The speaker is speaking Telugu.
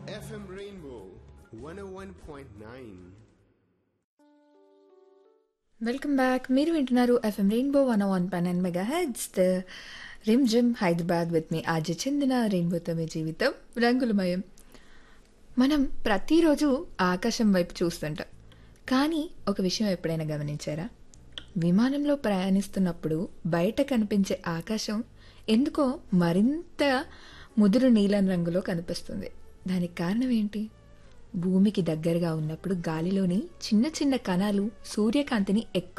FM Rainbow 101.9. వెల్కమ్ బ్యాక్ మీరు వింటున్నారు FM rainbow one one fun and mega heads the Rimjhim Hyderabad with me ఆజ చెందిన రెయిన్బోతో మీ జీవితం రంగులమయం మనం ప్రతిరోజు ఆకాశం వైపు చూస్తుంటాం కానీ ఒక విషయం ఎప్పుడైనా గమనించారా విమానంలో ప్రయాణిస్తున్నప్పుడు బయట కనిపించే ఆకాశం ఎందుకో మరింత ముదురు నీలం రంగులో కనిపిస్తుంది దానికి కారణం ఏంటి భూమికి దగ్గరగా ఉన్నప్పుడు గాలిలోని చిన్న చిన్న కణాలు సూర్యకాంతిని ఎక్కువ